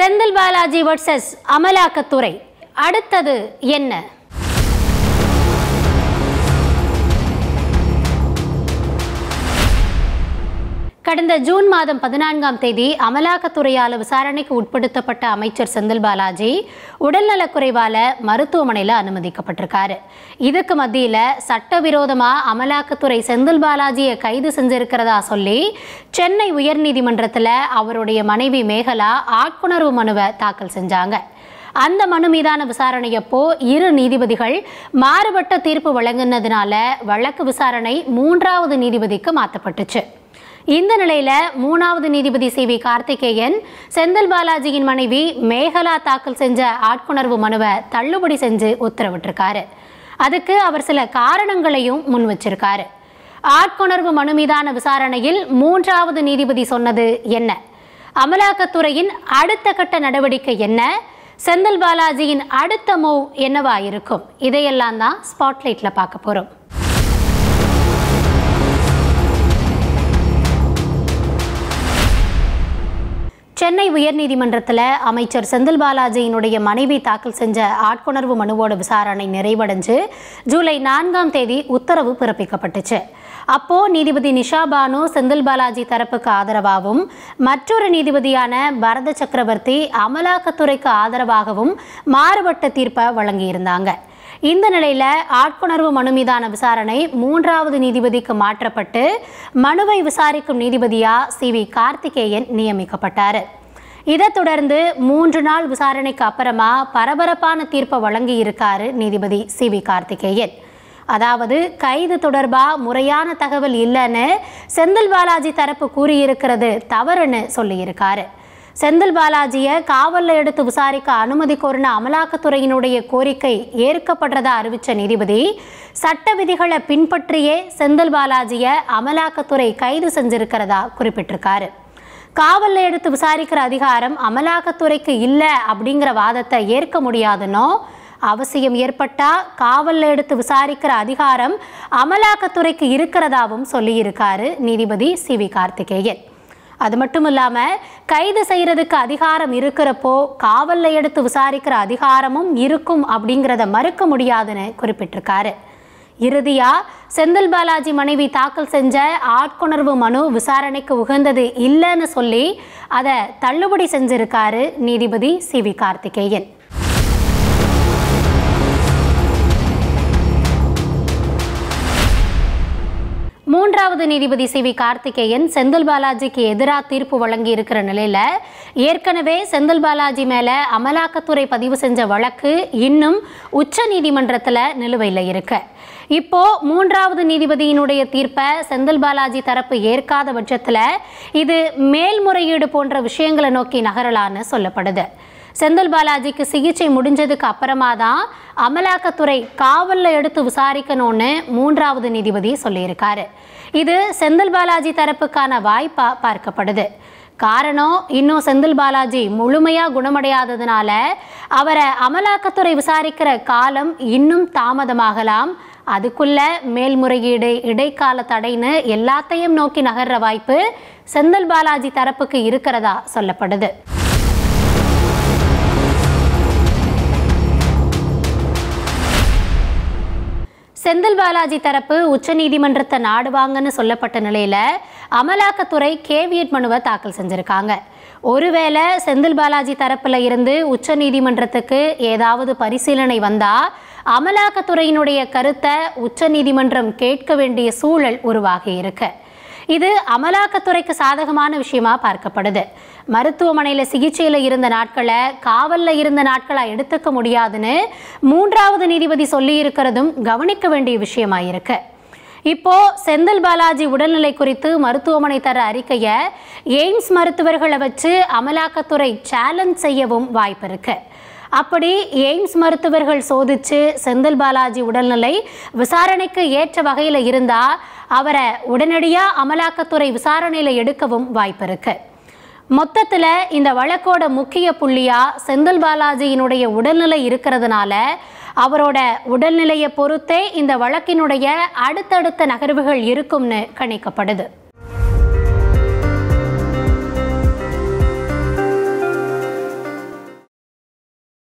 Senthil Balaji versus அமலாக்கத்துறை அடுத்தது என்ன கடந்த ஜூன் மாதம் பதினான்காம் தேதி அமலாக்கத்துறையால் விசாரணைக்கு உட்படுத்தப்பட்ட அமைச்சர் செந்தில் பாலாஜி உடல்நலக்குறைவால மருத்துவமனையில் அனுமதிக்கப்பட்டிருக்காரு இதுக்கு மத்தியில் சட்டவிரோதமாக அமலாக்கத்துறை செந்தில் பாலாஜியை கைது செஞ்சிருக்கிறதா சொல்லி சென்னை உயர்நீதிமன்றத்தில் அவருடைய மனைவி மேகலா ஆட்கொணர்வு மனுவை தாக்கல் செஞ்சாங்க அந்த மனு மீதான விசாரணையப்போ இரு நீதிபதிகள் மாறுபட்ட தீர்ப்பு வழங்கினதுனால வழக்கு விசாரணை மூன்றாவது நீதிபதிக்கு மாற்றப்பட்டுச்சு இந்த நிலையில மூணாவது நீதிபதி சி வி கார்த்திகேயன் செந்தில் பாலாஜியின் மனைவி மேகலா தாக்கல் செஞ்ச ஆட்கொணர்வு மனுவை தள்ளுபடி செஞ்சு உத்தரவிட்டிருக்காரு அதுக்கு அவர் சில காரணங்களையும் முன் வச்சிருக்காரு ஆட்கொணர்வு மனு மீதான விசாரணையில் மூன்றாவது நீதிபதி சொன்னது என்ன அமலாக்கத்துறையின் அடுத்த கட்ட நடவடிக்கை என்ன செந்தில் பாலாஜியின் அடுத்த மூவ் என்னவா இருக்கும் இதையெல்லாம் தான் ஸ்பாட்லைட்ல பார்க்க போறோம் சென்னை உயர்நீதிமன்றத்தில் அமைச்சர் செந்தில் பாலாஜியினுடைய மனைவி தாக்கல் செஞ்ச ஆட்கொணர்வு மனுவோட விசாரணை நிறைவடைஞ்சு ஜூலை நான்காம் தேதி உத்தரவு பிறப்பிக்கப்பட்டுச்சு அப்போ நீதிபதி நிஷா பானு செந்தில் பாலாஜி தரப்புக்கு ஆதரவாகவும் மற்றொரு நீதிபதியான பரத சக்கரவர்த்தி அமலாக்கத்துறைக்கு ஆதரவாகவும் மாறுபட்ட தீர்ப்பை வழங்கியிருந்தாங்க இந்த நிலையில ஆட்கொணர்வு மனு மீதான விசாரணை மூன்றாவது நீதிபதிக்கு மாற்றப்பட்டு மனுவை விசாரிக்கும் நீதிபதியா சி வி கார்த்திகேயன் நியமிக்கப்பட்டார் இதைத் தொடர்ந்து மூன்று நாள் விசாரணைக்கு அப்புறமா பரபரப்பான தீர்ப்பை வழங்கி இருக்காரு நீதிபதி சி வி கார்த்திகேயன் அதாவது கைது தொடர்பா முறையான தகவல் இல்லைன்னு செந்தில் பாலாஜி தரப்பு கூறியிருக்கிறது தவறுன்னு சொல்லியிருக்காரு செந்தில் பாலாஜியை காவலில் எடுத்து விசாரிக்க அனுமதி கோரின அமலாக்கத்துறையினுடைய கோரிக்கை ஏற்கப்படுறதா அறிவித்த நீதிபதி சட்ட விதிகளை பின்பற்றியே செந்தில் பாலாஜியை அமலாக்கத்துறை கைது செஞ்சிருக்கிறதா குறிப்பிட்டிருக்காரு காவலில் எடுத்து விசாரிக்கிற அதிகாரம் அமலாக்கத்துறைக்கு இல்லை அப்படிங்கிற வாதத்தை ஏற்க முடியாதுன்னோ அவசியம் ஏற்பட்டா காவலில் எடுத்து விசாரிக்கிற அதிகாரம் அமலாக்கத்துறைக்கு இருக்கிறதாவும் சொல்லியிருக்காரு நீதிபதி சி வி கார்த்திகேயன் அது மட்டும் இல்லாமல் கைது செய்கிறதுக்கு அதிகாரம் இருக்கிறப்போ காவலில் எடுத்து விசாரிக்கிற அதிகாரமும் இருக்கும் அப்படிங்கிறத மறுக்க முடியாதுன்னு குறிப்பிட்டிருக்காரு இறுதியா செந்தில் பாலாஜி மனைவி தாக்கல் செஞ்ச ஆட்கொணர்வு மனு விசாரணைக்கு உகந்தது இல்லைன்னு சொல்லி அதை தள்ளுபடி செஞ்சிருக்காரு நீதிபதி சி வி கார்த்திகேயன் மூன்றாவது நீதிபதி சி வி கார்த்திகேயன் செந்தில் பாலாஜிக்கு எதிராக தீர்ப்பு வழங்கி இருக்கிற நிலையில ஏற்கனவே செந்தில் பாலாஜி மேல அமலாக்கத்துறை பதிவு செஞ்ச வழக்கு இன்னும் உச்ச நீதிமன்றத்தில் நிலுவையில் இருக்கு இப்போ மூன்றாவது நீதிபதியினுடைய தீர்ப்பை செந்தில் பாலாஜி தரப்பு ஏற்காத பட்சத்தில் இது மேல்முறையீடு போன்ற விஷயங்களை நோக்கி நகரலான்னு சொல்லப்படுது செந்தில் பாலாஜிக்கு சிகிச்சை முடிஞ்சதுக்கு அப்புறமா தான் அமலாக்கத்துறை காவலில் எடுத்து விசாரிக்கணும்னு மூன்றாவது நீதிபதி சொல்லியிருக்காரு இது செந்தில் பாலாஜி தரப்புக்கான வாய்ப்பா பார்க்கப்படுது காரணம் இன்னும் செந்தில் பாலாஜி முழுமையாக குணமடையாததுனால அவரை அமலாக்கத்துறை விசாரிக்கிற காலம் இன்னும் தாமதமாகலாம் அதுக்குள்ள மேல்முறையீடு இடைக்கால தடைன்னு எல்லாத்தையும் நோக்கி நகர்ற வாய்ப்பு செந்தில் பாலாஜி தரப்புக்கு இருக்கிறதா சொல்லப்படுது செந்தில் பாலாஜி தரப்பு உச்சநீதிமன்றத்தை நாடுவாங்கன்னு சொல்லப்பட்ட நிலையில அமலாக்கத்துறை கேவியட் மனுவை தாக்கல் செஞ்சிருக்காங்க ஒருவேளை செந்தில் பாலாஜி தரப்புல இருந்து உச்சநீதிமன்றத்துக்கு ஏதாவது பரிசீலனை வந்தா அமலாக்கத்துறையினுடைய கருத்தை உச்சநீதிமன்றம் கேட்க வேண்டிய சூழல் உருவாகி இருக்கு இது அமலாக்கத்துறைக்கு சாதகமான விஷயமா பார்க்கப்படுது மருத்துவமனையில் சிகிச்சையில் இருந்த நாட்களை காவலில் இருந்த நாட்களை எடுத்துக்க முடியாதுன்னு மூன்றாவது நீதிபதி சொல்லி இருக்கிறதும் கவனிக்க வேண்டிய விஷயமா இருக்கு இப்போ செந்தில் பாலாஜி உடல்நிலை குறித்து மருத்துவமனை தர அறிக்கையை எய்ம்ஸ் மருத்துவர்களை வச்சு அமலாக்கத்துறை சேலஞ்ச் செய்யவும் வாய்ப்பு இருக்கு அப்படி எய்ம்ஸ் மருத்துவர்கள் சோதிச்சு செந்தில் பாலாஜி உடல்நிலை விசாரணைக்கு ஏற்ற வகையில் இருந்தா அவரை உடனடியாக அமலாக்கத்துறை விசாரணையில் எடுக்கவும் வாய்ப்பு இருக்கு மொத்தத்தில் இந்த வழக்கோட முக்கிய புள்ளியா செந்தில் பாலாஜியினுடைய உடல்நிலை இருக்கிறதுனால அவரோட உடல்நிலையை பொறுத்தே இந்த வழக்கினுடைய அடுத்தடுத்த நகர்வுகள் இருக்கும்னு கணிக்கப்படுது